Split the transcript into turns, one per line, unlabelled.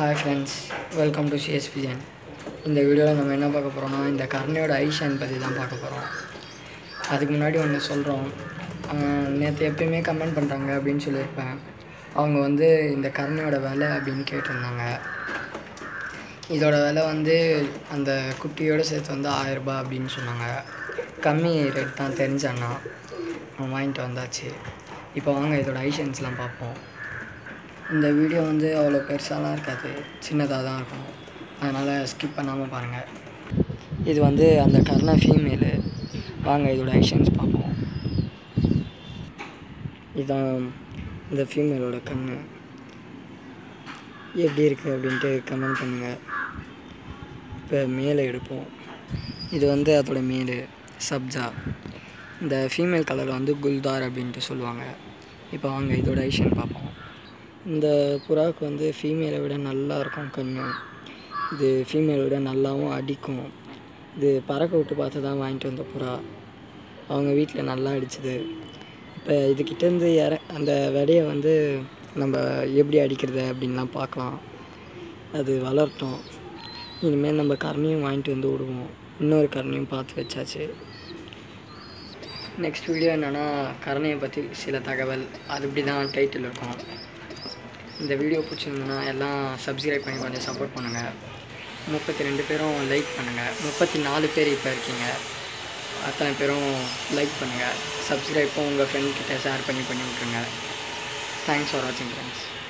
hi friends welcome to CSPN இந்த வீடியோவில் நம்ம என்ன பார்க்க போகிறோம்னா இந்த கர்ணையோட ஐஷான் பற்றி தான் பார்க்க போகிறோம் அதுக்கு முன்னாடி ஒன்று சொல்கிறோம் நேற்று எப்பயுமே கமெண்ட் பண்ணுறாங்க அப்படின்னு சொல்லியிருப்பேன் அவங்க வந்து இந்த கர்ணையோட விலை அப்படின்னு கேட்டிருந்தாங்க இதோட விலை வந்து அந்த குட்டியோடு சேர்த்து வந்து ஆயரரூபா அப்படின்னு சொன்னாங்க கம்மி ரேட் தான் தெரிஞ்ச அண்ணா அவன் வாங்கிட்டு வந்தாச்சு இப்போ வாங்க இதோட ஐஷன்ஸ்லாம் பார்ப்போம் இந்த வீடியோ வந்து அவ்வளோ பெருசாலாம் இருக்காது சின்னதாக தான் இருக்கும் அதனால் ஸ்கிப் பண்ணாமல் பாருங்கள் இது வந்து அந்த கர்ணா ஃபீமேலு வாங்க இதோட ஐஷன்ஸ் பார்ப்போம் இதுதான் இந்த ஃபீமேலோட கண் எப்படி இருக்குது அப்படின்ட்டு கமெண்ட் பண்ணுங்கள் இப்போ மேலே எடுப்போம் இது வந்து அதோட மேலு சப்ஜா இந்த ஃபீமேல் கலர் வந்து குல்தார் அப்படின்ட்டு சொல்லுவாங்க இப்போ வாங்க இதோட ஐஷன் பார்ப்போம் இந்த புறாவுக்கு வந்து ஃபீமேலை விட நல்லா இருக்கும் கண் இது ஃபீமேலை விட நல்லாவும் அடிக்கும் இது பறக்க விட்டு பார்த்து தான் வாங்கிட்டு வந்த புறா அவங்க வீட்டில் நல்லா அடிச்சுது இப்போ இதுக்கிட்டேருந்து இற அந்த விடையை வந்து நம்ம எப்படி அடிக்கிறது அப்படின்லாம் பார்க்கலாம் அது வளரட்டும் இனிமேல் நம்ம கரணையும் வாங்கிட்டு வந்து விடுவோம் இன்னொரு கரணையும் பார்த்து வச்சாச்சு நெக்ஸ்ட் வீடியோ என்னென்னா கரணையை பற்றி சில தகவல் அது இப்படி தான் டைட்டில் இருக்கும் இந்த வீடியோ பிடிச்சிருந்ததுன்னா எல்லாம் சப்ஸ்கிரைப் பண்ணி கொஞ்சம் சப்போர்ட் பண்ணுங்கள் முப்பத்தி ரெண்டு பேரும் லைக் பண்ணுங்கள் முப்பத்தி நாலு பேர் இப்போ இருக்கீங்க அத்தனை பேரும் லைக் பண்ணுங்கள் சப்ஸ்கிரைப்பும் உங்கள் ஃப்ரெண்ட்கிட்ட ஷேர் பண்ணி பண்ணி விட்ருங்க தேங்க்ஸ் ஃபார் வாட்சிங் ஃப்ரெண்ட்ஸ்